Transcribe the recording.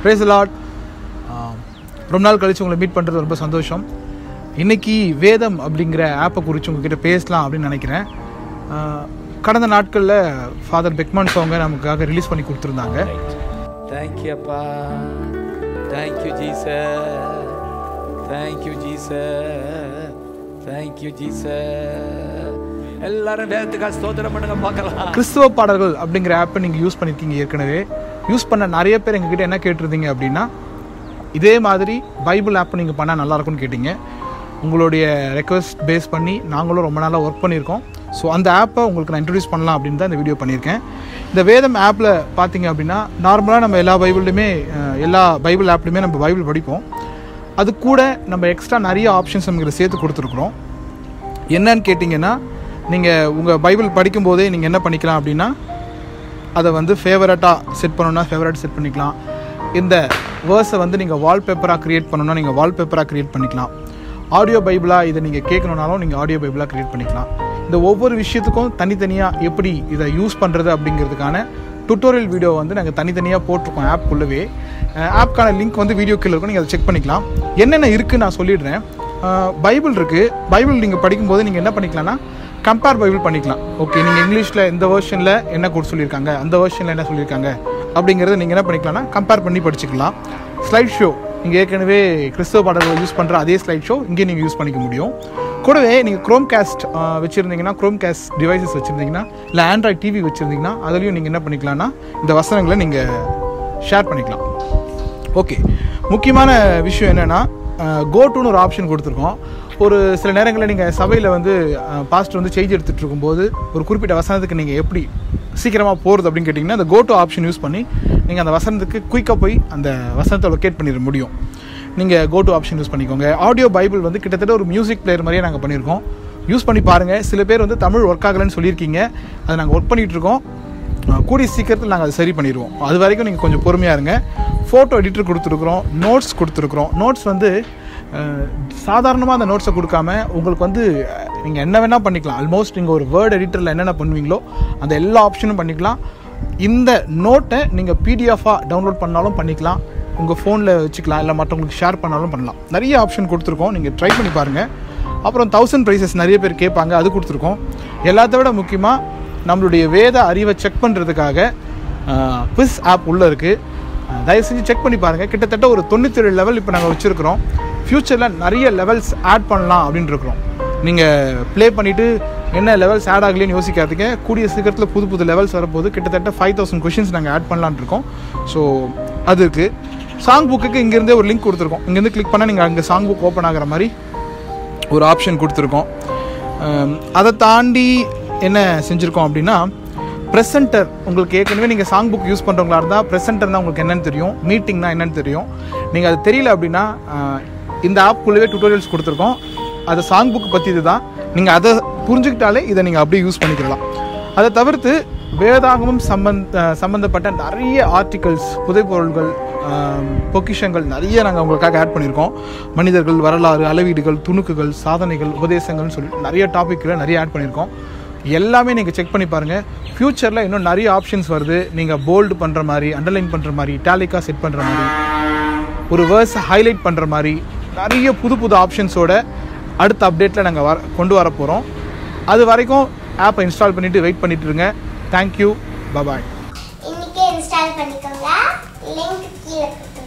Brace lot ரொம்ப நாள் கழிச்சு உங்களை மீட் பண்ணுறது ரொம்ப சந்தோஷம் இன்னைக்கு வேதம் அப்படிங்கிற ஆப்பை குறித்து உங்ககிட்ட பேசலாம் அப்படின்னு நினைக்கிறேன் ஆஹ், கடந்த நாட்களில் ஃபாதர் பெக்மான்ஸ் அவங்க நமக்காக ரிலீஸ் பண்ணி கொடுத்துருந்தாங்க Thank you, அப்பா Thank you, Jesus. Thank you, Jesus. Thank you, Jesus. எல்லாரும் வேதத்துக்காக ஸ்தோத்திரம் பண்ணுங்க பார்க்கலாம் கிறிஸ்துவ பாடல்கள் அப்படிங்கிற ஆப்பை நீங்கள் யூஸ் பண்ணியிருக்கீங்க ஏற்கனவே யூஸ் பண்ண நிறைய பேர் எங்ககிட்ட என்ன கேட்டிருந்தீங்க அப்படின்னா இதே மாதிரி பைபிள் ஆப் நீங்கள் பண்ணால் நல்லா இருக்கும்னு கேட்டிங்க உங்களுடைய ரெக்வஸ்ட் பேஸ் பண்ணி நாங்களும் ரொம்ப நாளாக ஒர்க் பண்ணியிருக்கோம் ஸோ அந்த ஆப்பை உங்களுக்கு நான் இன்ட்ரடியூஸ் பண்ணலாம் அப்படின்னு தான் இந்த வீடியோ பண்ணியிருக்கேன் இந்த வேதம் ஆப்பில் பார்த்தீங்க அப்படின்னா நார்மலாக நம்ம எல்லா பைபிள்லையுமே அஹ், எல்லா பைபிள் ஆப்லையுமே நம்ம பைபிள் படிப்போம் அது கூட நம்ம எக்ஸ்ட்ரா நிறைய ஆப்ஷன்ஸ் நமக்கு சேர்த்து கொடுத்துருக்குறோம் என்னன்னு கேட்டிங்கன்னா நீங்கள் உங்கள் பைபிள் படிக்கும்போதே நீங்கள் என்ன பண்ணிக்கலாம் அப்படின்னா அதை வந்து ஃபேவரட்டாக செட் பண்ணணும்னா ஃபேவரட் செட் பண்ணிக்கலாம் இந்த வேர்ஸை வந்து நீங்கள் வால்பேப்பராக க்ரியேட் பண்ணணும்னா நீங்கள் வால்பேப்பராக க்ரியேட் பண்ணிக்கலாம் ஆடியோ பைபிளாக இதை நீங்கள் கேட்கணுன்னாலும் நீங்கள் ஆடியோ பைபிளாக க்ரியேட் பண்ணிக்கலாம் இந்த ஒவ்வொரு விஷயத்துக்கும் தனித்தனியாக எப்படி இதை யூஸ் பண்ணுறது அப்படிங்கிறதுக்கான டுட்டோரியல் வீடியோ வந்து நாங்கள் தனித்தனியாக போட்டிருக்கோம் ஆப்குள்ளவே ஆப்க்கான லிங்க் வந்து வீடியோ கீழே இருக்கும் நீங்கள் அதை செக் பண்ணிக்கலாம் என்னென்ன இருக்குது நான் சொல்லிடுறேன் அஹ், பைபிள் இருக்குது பைபிள் நீங்கள் படிக்கும்போது நீங்கள் என்ன பண்ணிக்கலாம்னா கம்பேர் பைபிள் பண்ணிக்கலாம் ஓகே நீங்கள் இங்கிலீஷில் இந்த வெர்ஷனில் என்ன கொடுத்து சொல்லியிருக்காங்க அந்த வெர்ஷனில் என்ன சொல்லியிருக்காங்க அப்படிங்கிறத நீங்கள் என்ன பண்ணிக்கலாம்னா கம்பேர் பண்ணி படிச்சுக்கலாம் ஸ்லைட் ஷோ நீங்கள் ஏற்கனவே கிறிஸ்தவ பாடல்கள் யூஸ் பண்ணுற அதே ஸ்லைட் ஷோ இங்கே நீங்கள் யூஸ் பண்ணிக்க முடியும் கூடவே நீங்கள் க்ரோம் கேஸ்ட் வச்சுருந்தீங்கன்னா க்ரோம் கேஸ்ட் டிவைசஸ் வச்சுருந்தீங்கன்னா இல்லை ஆண்ட்ராய்ட் டிவி வச்சுருந்தீங்கன்னா அதுலேயும் நீங்கள் என்ன பண்ணிக்கலாம்னா இந்த வசனங்களை நீங்கள் ஷேர் பண்ணிக்கலாம் ஓகே முக்கியமான விஷயம் என்னென்னா கோட்டுன்னு ஒரு ஆப்ஷன் கொடுத்துருக்கோம் ஒரு சில நேரங்களில் நீங்கள் சபையில் வந்து பாஸ்டர் வந்து செய்தி எடுத்துகிட்டு இருக்கும்போது ஒரு குறிப்பிட்ட வசனத்துக்கு நீங்கள் எப்படி சீக்கிரமாக போகிறது அப்படின்னு கேட்டிங்கன்னா அந்த கோட்டு ஆப்ஷன் யூஸ் பண்ணி நீங்கள் அந்த வசனத்துக்கு குயிக்காக போய் அந்த வசனத்தை லொக்கேட் பண்ணிட முடியும் நீங்கள் கோட்டு ஆப்ஷன் யூஸ் பண்ணிக்கோங்க ஆடியோ பைபிள் வந்து கிட்டத்தட்ட ஒரு மியூசிக் பிளேயர் மாதிரியே நாங்கள் பண்ணியிருக்கோம் யூஸ் பண்ணி பாருங்கள் சில பேர் வந்து தமிழ் ஒர்க் ஆகலைன்னு சொல்லியிருக்கீங்க அதை நாங்கள் ஒர்க் பண்ணிகிட்டு இருக்கோம் அஹ் கூடிய சீக்கிரத்தில் நாங்கள் அதை சரி பண்ணிடுவோம் அது வரைக்கும் நீங்கள் கொஞ்சம் பொறுமையாக இருங்க ஃபோட்டோ எடிட்டர் கொடுத்துருக்குறோம் நோட்ஸ் கொடுத்துருக்குறோம் நோட்ஸ் வந்து சாதாரணமாக அந்த நோட்ஸை கொடுக்காம உங்களுக்கு வந்து நீங்கள் என்ன வேணால் பண்ணிக்கலாம் ஆல்மோஸ்ட் நீங்கள் ஒரு வேர்ட் எடிட்டரில் என்னென்ன பண்ணுவீங்களோ அந்த எல்லா ஆப்ஷனும் பண்ணிக்கலாம் இந்த நோட்டை நீங்கள் பிடிஎஃபாக டவுன்லோட் பண்ணாலும் பண்ணிக்கலாம் உங்கள் ஃபோனில் வச்சுக்கலாம் இல்லை மற்றவங்களுக்கு ஷேர் பண்ணாலும் பண்ணலாம் நிறைய ஆப்ஷன் கொடுத்துருக்கோம் நீங்கள் ட்ரை பண்ணி பாருங்கள் அப்புறம் தௌசண்ட் ப்ரைஸஸ் நிறைய பேர் கேட்பாங்க அது கொடுத்துருக்கோம் எல்லாத்த விட முக்கியமாக நம்மளுடைய வேத அறிவை செக் பண்ணுறதுக்காக குவிஸ் ஆப் உள்ளே இருக்குது தயவு செஞ்சு செக் பண்ணி பாருங்கள் கிட்டத்தட்ட ஒரு தொண்ணூத்தேழு லெவல் இப்போ நாங்கள் வச்சுருக்கிறோம் ஃப்யூச்சரில் நிறைய லெவல்ஸ் ஆட் பண்ணலாம் அப்படின்னு இருக்கிறோம் நீங்கள் ப்ளே பண்ணிவிட்டு என்ன லெவல்ஸ் ஆட் ஆகலைன்னு யோசிக்காதீங்க கூடிய சீக்கிரத்தில் புது புது லெவல்ஸ் வரப்போது கிட்டத்தட்ட ஃபைவ் தௌசண்ட் கொஷின்ஸ் நாங்கள் ஆட் பண்ணலான்னு இருக்கோம் ஸோ அது இருக்குது சாங் புக்குக்கு இங்கேருந்தே ஒரு லிங்க் கொடுத்துருக்கோம் இங்கேருந்து கிளிக் பண்ணால் நீங்கள் அங்கே சாங் புக் ஓப்பன் ஆகிற மாதிரி ஒரு ஆப்ஷன் கொடுத்துருக்கோம் அம், அதை தாண்டி என்ன செஞ்சுருக்கோம் அப்படின்னா ப்ரெசென்டர் உங்களுக்கு ஏற்கனவே நீங்கள் சாங் புக் யூஸ் பண்ணுறவங்களா இருந்தால் ப்ரெசென்டர்னா உங்களுக்கு என்னென்னு தெரியும் மீட்டிங்னா என்னென்னு தெரியும் நீங்கள் அது தெரியல அப்படின்னா அஹ், இந்த ஆப்குள்ளேயே டுட்டோரியல்ஸ் கொடுத்துருக்கோம் அது சாங் புக் பற்றி இதுதான் நீங்கள் அதை புரிஞ்சுக்கிட்டாலே இதை நீங்கள் அப்படியே யூஸ் பண்ணிக்கலாம் அதை தவிர்த்து வேதாகமம் சம்பந்த சம்பந்தப்பட்ட நிறைய ஆர்டிகல்ஸ் புதைப்பொருள்கள் ஆம், பொக்கிஷங்கள் நிறைய நாங்கள் உங்களுக்காக ஆட் பண்ணியிருக்கோம் மனிதர்கள் வரலாறு அளவீடுகள் துணுக்குகள் சாதனைகள் உபதேசங்கள்னு சொல்லிட்டு நிறைய டாப்பிக்கில் நிறைய ஆட் பண்ணியிருக்கோம் எல்லாமே நீங்கள் செக் பண்ணி பாருங்கள் ஃப்யூச்சரில் இன்னும் நிறைய ஆப்ஷன்ஸ் வருது நீங்கள் போல்டு பண்ணுற மாதிரி அண்டர்லைன் பண்ணுற மாதிரி டேலிக்காக செட் பண்ணுற மாதிரி ஒரு வேர்ஸை ஹைலைட் பண்ணுற மாதிரி நிறைய புது புது ஆப்ஷன்ஸோட அடுத்த அப்டேட்டில் நாங்கள் வர கொண்டு வர போகிறோம் அது வரைக்கும் ஆப்பை இன்ஸ்டால் பண்ணிவிட்டு வெயிட் பண்ணிட்டு இருங்க தேங்க்யூ பபாய் இன்னைக்கே இன்ஸ்டால் பண்ணிக்கோங்க லிங்க் கீழே கொடுத்துருக்கேன்